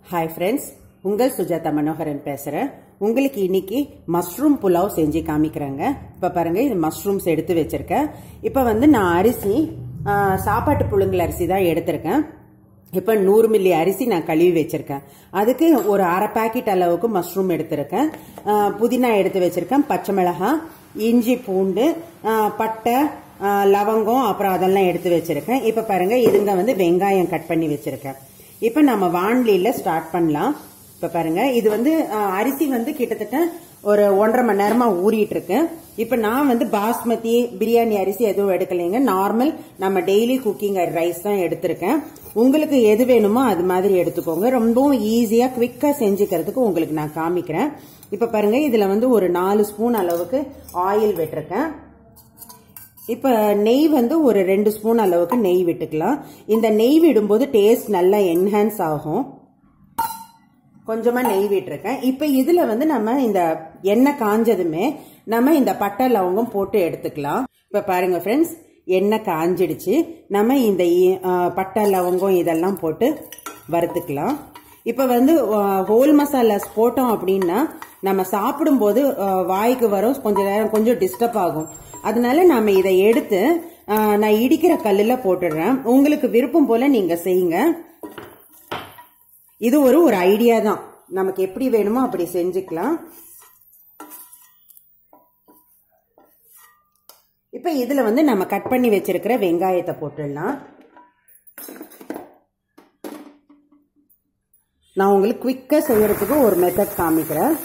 hi friends உங்கள் சுஜாதா மனோகரன் பேசுகிறேன் உங்களுக்கு இன்னைக்கு மஷ்ரூம் புலாவ் செஞ்சு காமிக்கிறேங்க இப்போ பாருங்க இது மஷ்ரூம்ஸ் எடுத்து வச்சிருக்கேன் இப்போ வந்து நான் அரிசி ஆ, சாப்பாட்டு புழுங்கல் அரிசி தான் எடுத்திருக்கேன் இப்போ நூறு மில்லி அரிசி நான் கழுவி வச்சிருக்கேன் அதுக்கு ஒரு அரை பாக்கெட் அளவுக்கு மஷ்ரூம் எடுத்திருக்கேன் ஆ, புதினா எடுத்து வச்சிருக்கேன் பச்சை மிளகாய் இஞ்சி பூண்டு ஆ, பட்டை ஆ, லவங்கம் அப்புறம் அதெல்லாம் எடுத்து வச்சிருக்கேன் இப்போ பாருங்க இதுங்க வந்து வெங்காயம் கட் பண்ணி வச்சிருக்கேன் இப்போ நம்ம வான்லியில ஸ்டார்ட் பண்ணலாம் இப்போ பாருங்க இது வந்து ஆ, அரிசி வந்து கிட்டத்தட்ட ஒரு ஒன்றரை மணி நேரமா ஊறிட்டு இருக்கு இப்போ நான் வந்து பாஸ்மதி பிரியாணி அரிசி எதுவும் எடுக்கலைங்க நார்மல் நம்ம டெய்லி குக்கிங் ரைஸ் தான் எடுத்திருக்கேன் உங்களுக்கு எது வேணுமோ அது மாதிரி எடுத்துக்கோங்க ரொம்பவும் ஈஸியா குவிக்கா செஞ்சுக்கிறதுக்கு உங்களுக்கு நான் காமிக்கிறேன் இப்போ பாருங்க இதுல வந்து ஒரு நாலு ஸ்பூன் அளவுக்கு ஆயில் விட்டிருக்கேன் இப்ப நெய் வந்து ஒரு ரெண்டு ஸ்பூன் அளவுக்கு நெய் விட்டுக்கலாம் இந்த நெய் விடும்போது டேஸ்ட் நல்லா என்ஹான்ஸ் ஆகும் கொஞ்சமா நெய் விட்டுருக்கேன் இப்ப இதுல வந்து நம்ம இந்த எண்ணெய் காஞ்சதுமே நம்ம இந்த பட்டை லவங்கம் போட்டு எடுத்துக்கலாம் இப்ப பாருங்க ஃப்ரெண்ட்ஸ் எண்ணெய் காஞ்சிடுச்சு நம்ம இந்த இ- ஆ, பட்டை லவங்கம் இதெல்லாம் போட்டு வறுத்துக்கலாம் இப்ப வந்து ஹோல் மசாலாஸ் போட்டோம் அப்படின்னா நம்ம சாப்பிடும்போது ஆ, வாய்க்கு வரும் கொஞ்ச நேரம் கொஞ்சம் டிஸ்டர்ப் ஆகும் அதனால நாம இதை எடுத்து ஆ, நான் இடிக்கிற கல்லுல போட்டுடுறேன் உங்களுக்கு விருப்பம் போல நீங்க செய்யுங்க இது ஒரு ஒரு ஐடியா தான் நமக்கு எப்படி வேணுமோ அப்படி செஞ்சுக்கலாம் இப்ப இதுல வந்து நம்ம கட் பண்ணி வச்சிருக்கிற வெங்காயத்தை போட்டுடலாம் நான் உங்களுக்கு குவிக்கா செய்யறதுக்கு ஒரு மெத்தட் காமிக்கிறேன்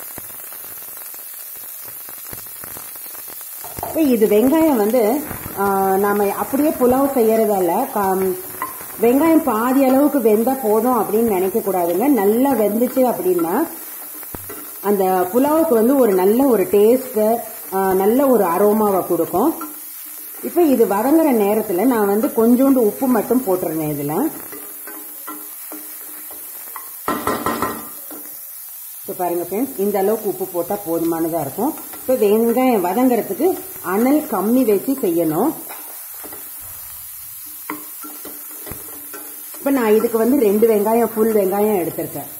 இப்ப இது வெங்காயம் வந்து ஆ, நாம அப்படியே புலாவ் செய்யறதால கா- வெங்காயம் பாதி அளவுக்கு வெந்தா போதும் அப்படின்னு நினைக்க கூடாதுங்க நல்லா வெந்துச்சு அப்படின்னா அந்த புலாவுக்கு வந்து ஒரு நல்ல ஒரு டேஸ்ட் நல்ல ஒரு அரோமாவை கொடுக்கும் இப்போ இது வதங்குற நேரத்தில் நான் வந்து கொஞ்சோண்டு உப்பு மட்டும் போட்டுருந்தேன் இதில் இப்போ பாருங்க ஃப்ரெண்ட்ஸ் இந்த அளவுக்கு உப்பு போட்டால் போதுமானதாக இருக்கும் இப்போ வெங்காயம் வதங்குறதுக்கு அனல் கம்மி வச்சு செய்யணும் இப்போ நான் இதுக்கு வந்து ரெண்டு வெங்காயம் ஃபுல் வெங்காயம் எடுத்திருக்கேன்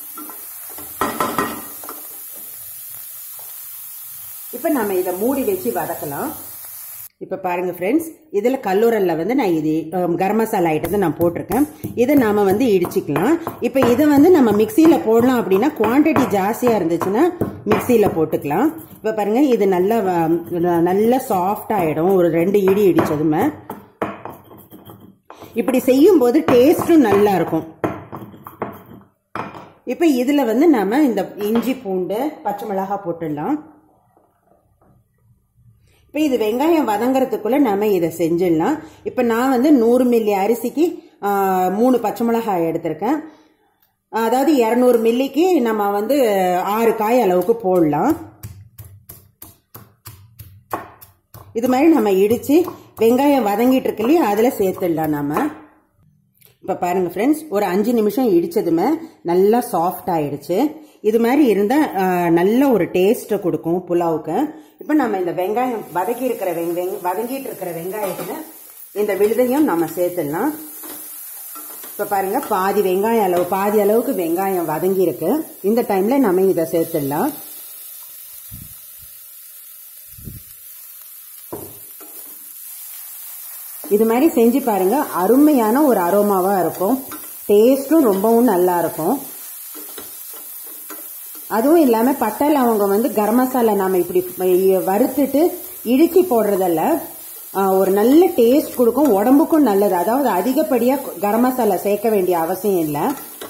இப்போ நம்ம இதை மூடி வச்சு வதக்கலாம் இப்போ பாருங்க ஃப்ரெண்ட்ஸ் இதில் கல்லூரல்ல வந்து நான் இது அம், கரம் மசாலா ஐட்டத்தை நான் போட்டிருக்கேன் இதை நாம வந்து இடிச்சுக்கலாம் இப்போ இதை வந்து நம்ம மிக்சியில் போடலாம் அப்படின்னா குவான்டிட்டி ஜாஸ்தியாக இருந்துச்சுன்னா மிக்சியில் போட்டுக்கலாம் இப்போ பாருங்க இது நல்லா வ- நல்லா சாஃப்ட் ஆயிடும் ஒரு ரெண்டு இடி இடிச்சதுமே இப்படி செய்யும் போது டேஸ்டும் நல்லா இருக்கும் இப்போ இதுல வந்து நாம இந்த இஞ்சி பூண்டு பச்சை மிளகாய் போட்டுடலாம் இப்போ இது வெங்காயம் வதங்கறதுக்குள்ள நாம இதை செஞ்சிடலாம் இப்போ நான் வந்து நூறு மில்லி அரிசிக்கு ஆ, மூணு பச்சை மிளகாய் எடுத்திருக்கேன் அதாவது இரநூறு மில்லிக்கு நம்ம வந்து ஆறு காய் அளவுக்கு போடலாம் இது மாதிரி நம்ம இடிச்சு வெங்காயம் வதங்கிட்டு இருக்கு இல்லையா அதில் சேர்த்துடலாம் நம்ம இப்போ பாருங்க ஃப்ரெண்ட்ஸ் ஒரு அஞ்சு நிமிஷம் இடிச்சதுமே நல்லா சாஃப்ட் ஆயிடுச்சு இது மாதிரி இருந்தால் நல்ல ஒரு டேஸ்ட்டை கொடுக்கும் புலாவுக்கு இப்போ நம்ம இந்த வெங்காயம் வதக்கி இருக்கிற வெங் வெங்- வதங்கிட்டு இருக்கிற வெங்காயத்தில் இந்த விழுதையும் நம்ம சேர்த்துடலாம் இப்போ பாருங்க பாதி வெங்காயம் அளவு பாதி அளவுக்கு வெங்காயம் வதங்கி இருக்கு இந்த டைம்ல நம்ம இதை சேர்த்துடலாம் இது மாதிரி செஞ்சு பாருங்க அருமையான ஒரு அரோமாவா இருக்கும் டேஸ்டும் ரொம்பவும் நல்லா இருக்கும் அதுவும் இல்லாம பட்டை லவங்க வந்து கரம் மசாலா நாம இப்படி வறுத்துட்டு இடிச்சு போடுறதல்ல ஆ, ஒரு நல்ல டேஸ்ட் கொடுக்கும் உடம்புக்கும் நல்லது அதாவது அதிகப்படியா கரம் மசாலா சேர்க்க வேண்டிய அவசியம் இல்லை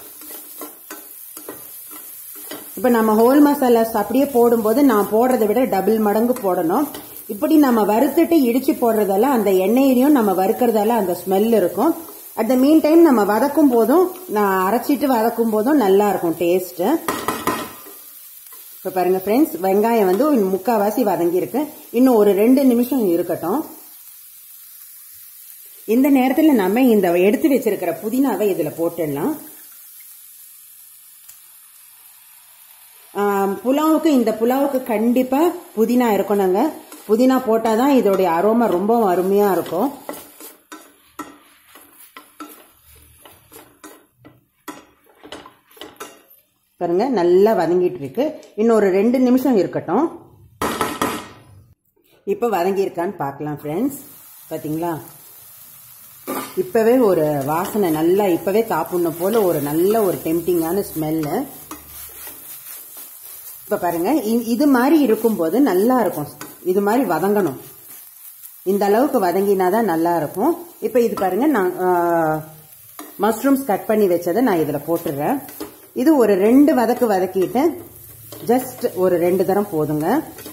இப்ப நம்ம ஹோல் மசாலாஸ் அப்படியே போடும்போது நான் போடுறதை விட டபுள் மடங்கு போடணும் இப்படி நம்ம வறுத்துட்டு இடிச்சு போடுறதால அந்த எண்ணெயிலையும் நம்ம வறுக்கறதால அந்த ஸ்மெல் இருக்கும் அட் த மீன் டைம் நம்ம வதக்கும் போதும் நான் அரைச்சிட்டு வதக்கும் போதும் நல்லா இருக்கும் டேஸ்ட் இப்ப பாருங்க ஃப்ரெண்ட்ஸ் வெங்காயம் வந்து ஒரு முக்காவாசி வதங்கி இருக்கு இன்னும் ஒரு ரெண்டு நிமிஷம் இருக்கட்டும் இந்த நேரத்துல நம்ம இந்த எடுத்து வச்சிருக்கிற புதினாவை இதுல போட்டுடலாம் ஆம், புலாவுக்கு இந்த புலாவுக்கு கண்டிப்பா புதினா இருக்கணுங்க புதினா போட்டாதான் இதோடைய அரோமா ரொம்ப அருமையா இருக்கும் பாருங்க நல்லா வதங்கிட்டு இருக்கு இன்னொரு ரெண்டு நிமிஷம் இருக்கட்டும் இப்போ வதங்கியிருக்கான்னு பார்க்கலாம் ஃப்ரெண்ட்ஸ் பார்த்தீங்களா இப்போவே ஒரு வாசனை நல்லா இப்போவே சாப்பிடணும் போல ஒரு நல்ல ஒரு டெம்டிங்கான ஸ்மெல்லு இப்போ பாருங்க இ- இது மாதிரி இருக்கும்போது நல்லா இருக்கும் இது மாதிரி வதங்கணும் இந்த அளவுக்கு வதங்கினா தான் நல்லா இருக்கும் இப்போ இது பாருங்க நான் மஷ்ரூம்ஸ் கட் பண்ணி வச்சதை நான் இதில் போட்டுடுறேன் இது ஒரு ரெண்டு வதக்கு வதக்கிட்டு ஜஸ்ட் ஒரு ரெண்டு தரம் போதுங்க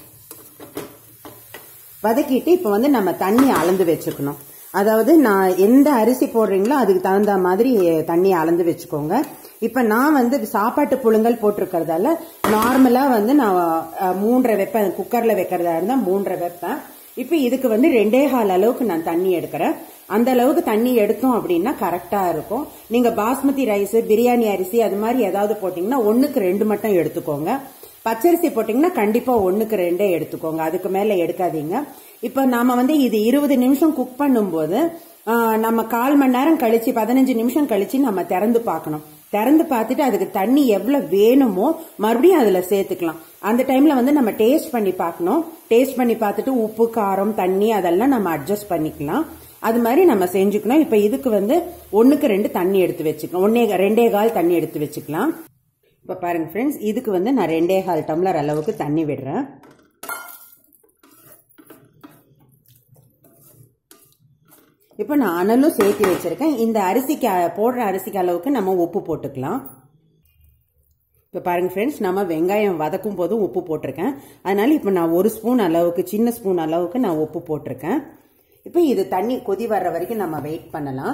வதக்கிட்டு இப்போ வந்து நம்ம தண்ணி அளந்து வச்சுக்கணும் அதாவது நான் எந்த அரிசி போடுறீங்களோ அதுக்கு தகுந்த மாதிரி தண்ணி அளந்து வச்சுக்கோங்க இப்போ நான் வந்து சாப்பாட்டு புழுங்கல் போட்டிருக்கிறதால நார்மலாக வந்து நான் அஹ், மூன்றரை வைப்பேன் குக்கரில் வைக்கிறதா இருந்தால் மூன்றரை வைப்பேன் இப்போ இதுக்கு வந்து ரெண்டே கால் அளவுக்கு நான் தண்ணி எடுக்கிறேன் அந்த அளவுக்கு தண்ணி எடுத்தோம் அப்படின்னா கரெக்டாக இருக்கும் நீங்கள் பாஸ்மதி ரைஸ் பிரியாணி அரிசி அது மாதிரி ஏதாவது போட்டிங்கன்னா ஒன்றுக்கு ரெண்டு மட்டும் எடுத்துக்கோங்க பச்சரிசி போட்டிங்கன்னா கண்டிப்பாக ஒன்றுக்கு ரெண்டே எடுத்துக்கோங்க அதுக்கு மேலே எடுக்காதீங்க இப்போ நாம வந்து இது இருபது நிமிஷம் குக் பண்ணும்போது ஆ, நம்ம கால் மணி நேரம் கழிச்சு பதினஞ்சு நிமிஷம் கழிச்சு நம்ம திறந்து பார்க்கணும் திறந்து பார்த்துட்டு அதுக்கு தண்ணி எவ்வளவு வேணுமோ மறுபடியும் அதுல சேர்த்துக்கலாம் அந்த டைம்ல வந்து நம்ம டேஸ்ட் பண்ணி பார்க்கணும் டேஸ்ட் பண்ணி பார்த்துட்டு உப்பு காரம் தண்ணி அதெல்லாம் நம்ம அட்ஜஸ்ட் பண்ணிக்கலாம் அது மாதிரி நம்ம செஞ்சுக்கணும் இப்போ இதுக்கு வந்து ஒண்ணுக்கு ரெண்டு தண்ணி எடுத்து வச்சுக்கலாம் ஒன்னே ரெண்டே கால் தண்ணி எடுத்து வச்சுக்கலாம் இப்போ பாருங்க ஃப்ரெண்ட்ஸ் இதுக்கு வந்து நான் ரெண்டே கால் டம்ளர் அளவுக்கு தண்ணி விடுறேன் இப்போ நான் அனலும் சேர்த்து வச்சிருக்கேன் இந்த அரிசிக்கு அ- போடுற அரிசிக்கு அளவுக்கு நம்ம உப்பு போட்டுக்கலாம் இப்போ பாருங்க ஃப்ரெண்ட்ஸ் நம்ம வெங்காயம் வதக்கும் போதும் உப்பு போட்டிருக்கேன் அதனால இப்போ நான் ஒரு ஸ்பூன் அளவுக்கு சின்ன ஸ்பூன் அளவுக்கு நான் உப்பு போட்டிருக்கேன் இப்போ இது தண்ணி கொதி வர்ற வரைக்கும் நம்ம வெயிட் பண்ணலாம்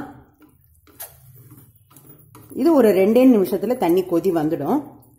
இது ஒரு ரெண்டே நிமிஷத்துல தண்ணி கொதி வந்துடும்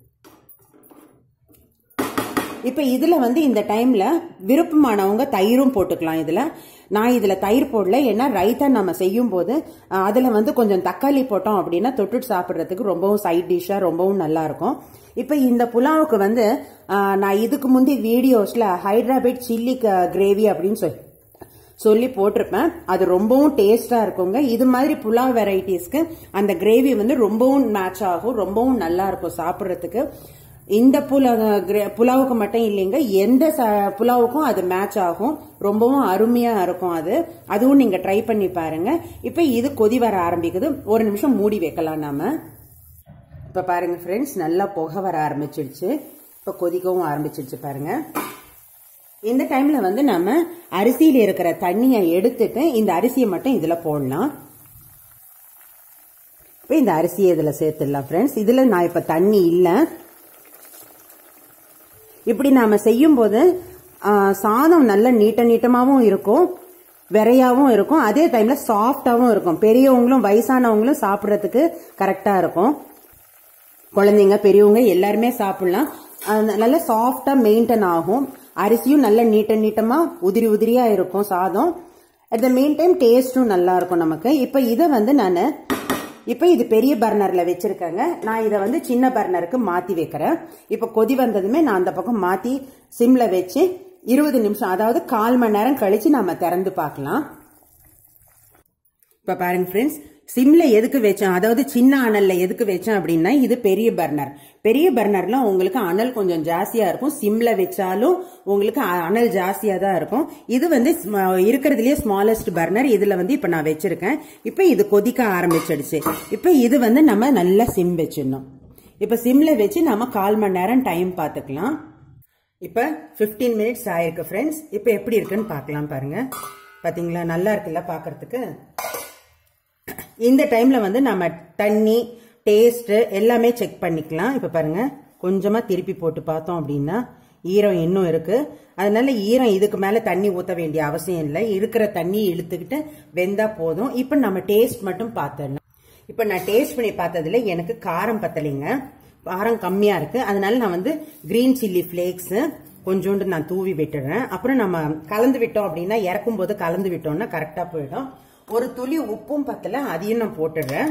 இப்போ இதில் வந்து இந்த டைமில் விருப்பமானவங்க தயிரும் போட்டுக்கலாம் இதில் நான் இதில் தயிர் போடல ஏன்னா ரைத்தா நம்ம செய்யும் போது அதில் வந்து கொஞ்சம் தக்காளி போட்டோம் அப்படின்னா தொட்டுட்டு சாப்பிட்றதுக்கு ரொம்பவும் சைட் டிஷ்ஷாக ரொம்பவும் நல்லா இருக்கும் இப்போ இந்த புலாவுக்கு வந்து ஆ, நான் இதுக்கு முந்தி வீடியோஸில் ஹைதராபாத் சில்லி கிரேவி அப்படின்னு சொல்லி சொல்லி போட்டிருப்பேன் அது ரொம்பவும் டேஸ்டா இருக்குங்க இது மாதிரி புலாவ் வெரைட்டிஸ்க்கு அந்த கிரேவி வந்து ரொம்பவும் மேட்ச் ஆகும் ரொம்பவும் நல்லா இருக்கும் சாப்பிட்றதுக்கு இந்த புலா கிரே- புலாவுக்கு மட்டும் இல்லைங்க எந்த ச- புலாவுக்கும் அது மேட்ச் ஆகும் ரொம்பவும் அருமையா இருக்கும் அது அதுவும் நீங்க ட்ரை பண்ணி பாருங்க இப்ப இது கொதி வர ஆரம்பிக்குது ஒரு நிமிஷம் மூடி வைக்கலாம் நாம இப்ப பாருங்க ஃப்ரெண்ட்ஸ் நல்லா புகை வர ஆரம்பிச்சிடுச்சு இப்ப கொதிக்கவும் ஆரம்பிச்சிடுச்சு பாருங்க இந்த டைம்ல வந்து நம்ம அரிசியில இருக்கிற தண்ணியை எடுத்துட்டு இந்த அரிசியை மட்டும் இதுல போடலாம் இப்போ இந்த அரிசியை இதுல சேர்த்துடலாம் ஃப்ரெண்ட்ஸ் இதுல நான் இப்ப தண்ணி இல்ல இப்படி நாம செய்யும் போது ஆ, சாதம் நல்ல நீட்ட நீட்டமாவும் இருக்கும் விரையாவும் இருக்கும் அதே டைம்ல சாஃப்டாவும் இருக்கும் பெரியவங்களும் வயசானவங்களும் சாப்பிட்றதுக்கு கரெக்டா இருக்கும் குழந்தைங்க பெரியவங்க எல்லாருமே சாப்பிடலாம் அது நல்ல சாஃப்டா மெயின்டைன் ஆகும் அரிசியும் நல்ல நீட்ட நீட்டமா உதிரி உதிரியா இருக்கும் சாதம் அட் த மெயின் டைம் டேஸ்டும் நல்லா இருக்கும் நமக்கு இப்போ இதை வந்து நான் இப்போ இது பெரிய பர்னர்ல வச்சிருக்கேங்க நான் இதை வந்து சின்ன பர்னருக்கு மாத்தி வைக்கிறேன் இப்போ கொதி வந்ததுமே நான் அந்த பக்கம் மாத்தி சிம்ல வச்சு இருபது நிமிஷம் அதாவது கால் மணி நேரம் கழிச்சு நாம திறந்து பார்க்கலாம் இப்ப பாருங்க ஃப்ரெண்ட்ஸ் சிம்ல எதுக்கு வச்சேன் அதாவது சின்ன அனல்ல எதுக்கு வச்சேன் அப்படின்னா இது பெரிய பர்னர் பெரிய பர்னர்ல உங்களுக்கு அனல் கொஞ்சம் ஜாஸ்தியா இருக்கும் சிம்ல வச்சாலும் உங்களுக்கு அ- அனல் ஜாஸ்தியா தான் இருக்கும் இது வந்து ஸ்ம- இருக்கிறதுலயே ஸ்மாலஸ்ட் பர்னர் இதுல வந்து இப்ப நான் வச்சிருக்கேன் இப்ப இது கொதிக்க ஆரம்பிச்சிடுச்சு இப்ப இது வந்து நம்ம நல்லா சிம் வச்சிடணும் இப்ப சிம்ல வச்சு நம்ம கால் மணி நேரம் டைம் பார்த்துக்கலாம் இப்ப 15 மினிட்ஸ் ஆயிருக்கு ஃப்ரெண்ட்ஸ் இப்ப எப்படி இருக்குன்னு பார்க்கலாம் பாருங்க பாத்தீங்களா நல்லா இருக்குல்ல பார்க்கிறதுக்கு இந்த டைம்ல வந்து நம்ம தண்ணி டேஸ்ட் எல்லாமே செக் பண்ணிக்கலாம் இப்ப பாருங்க கொஞ்சமா திருப்பி போட்டு பார்த்தோம் அப்படின்னா ஈரம் இன்னும் இருக்கு அதனால ஈரம் இதுக்கு மேல தண்ணி ஊத்த வேண்டிய அவசியம் இல்லை இருக்கிற தண்ணி இழுத்துக்கிட்டு வெந்தா போதும் இப்ப நம்ம டேஸ்ட் மட்டும் பார்த்துடலாம் இப்ப நான் டேஸ்ட் பண்ணி பார்த்ததுல எனக்கு காரம் பத்தலைங்க காரம் கம்மியா இருக்கு அதனால நான் வந்து கிரீன் சில்லி ஃபிளேக்ஸ் கொஞ்சோண்டு நான் தூவி விட்டுறேன் அப்புறம் நம்ம கலந்து விட்டோம் அப்படின்னா இறக்கும் போது கலந்து விட்டோம்னா கரெக்டா போயிடும் ஒரு துளி உப்பும் பத்தல அதையும் நான் போட்டுடுறேன்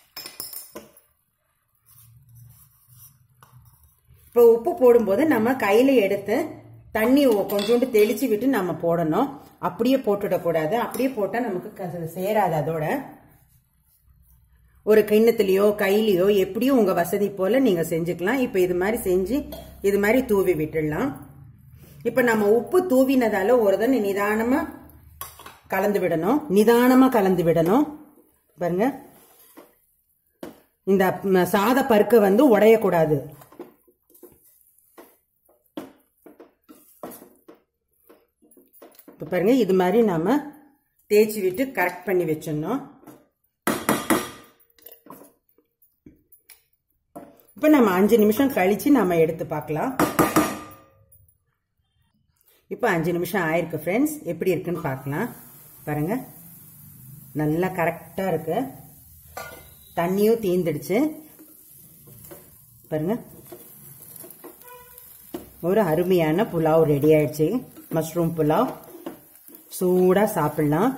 இப்போ உப்பு போடும்போது நம்ம கையில எடுத்து தண்ணி ஒ- கொஞ்சோண்டு தெளிச்சு விட்டு நம்ம போடணும் அப்படியே போட்டுடக்கூடாது அப்படியே போட்டா நமக்கு க- சேராது அதோட ஒரு கிண்ணத்துலயோ கையிலயோ எப்படியும் உங்க வசதி போல நீங்க செஞ்சுக்கலாம் இப்ப இது மாதிரி செஞ்சு இது மாதிரி தூவி விட்டுடலாம் இப்ப நம்ம உப்பு தூவினதால ஒரு தடவை நிதானமா கலந்து விடணும் நிதானமா கலந்து விடணும் பாருங்க இந்த ம், சாத பருக்க வந்து உடையக்கூடாது இப்ப பாருங்க இது மாதிரி நாம தேய்ச்சி விட்டு கரெக்ட் பண்ணி வச்சிடணும் இப்ப நம்ம அஞ்சு நிமிஷம் கழிச்சு நம்ம எடுத்து பார்க்கலாம் இப்ப அஞ்சு நிமிஷம் ஆயிருக்கு ஃப்ரெண்ட்ஸ் எப்படி இருக்குன்னு பார்க்கலாம் பாருங்க நல்லா கரெக்டா இருக்கு தண்ணியும் தீந்துடுச்சு பாருங்க ஒரு அருமையான புலாவ் ரெடி ஆயிடுச்சு மஷ்ரூம் புலாவ் சூடா சாப்பிடலாம்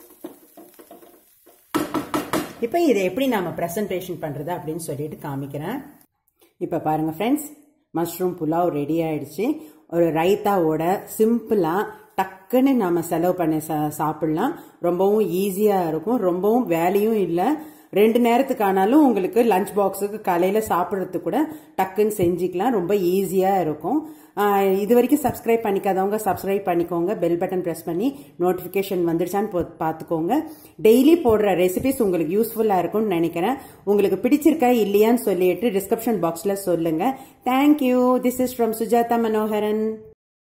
இப்போ இதை எப்படி நாம பிரசன்டேஷன் பண்றது அப்படின்னு சொல்லிட்டு காமிக்கிறேன் இப்போ பாருங்க ஃப்ரெண்ட்ஸ் மஷ்ரூம் புலாவ் ரெடி ஆயிடுச்சு ஒரு ரைத்தாவோட சிம்பிளா டக்குன்னு நாம செலவு பண்ணி சா- சாப்பிடலாம் ரொம்பவும் ஈஸியா இருக்கும் ரொம்பவும் வேலையும் இல்லை ரெண்டு நேரத்துக்கு ஆனாலும் உங்களுக்கு லஞ்ச் பாக்ஸுக்கு காலையில சாப்பிட்றதுக்கு கூட டக்குன்னு செஞ்சுக்கலாம் ரொம்ப ஈஸியா இருக்கும் ஆஹ் இது வரைக்கும் சப்ஸ்கிரைப் பண்ணிக்காதவங்க சப்ஸ்கிரைப் பண்ணிக்கோங்க பெல் பட்டன் பிரஸ் பண்ணி நோட்டிஃபிகேஷன் வந்துருச்சான்னு போ- பார்த்துக்கோங்க டெய்லி போடுற ரெசிபிஸ் உங்களுக்கு யூஸ்ஃபுல்லா இருக்கும்னு நினைக்கிறேன் உங்களுக்கு பிடிச்சிருக்கா இல்லையான்னு சொல்லிட்டு டிஸ்கிரிப்ஷன் பாக்ஸ்ல சொல்லுங்க thank you this is from Sujatha Manoharan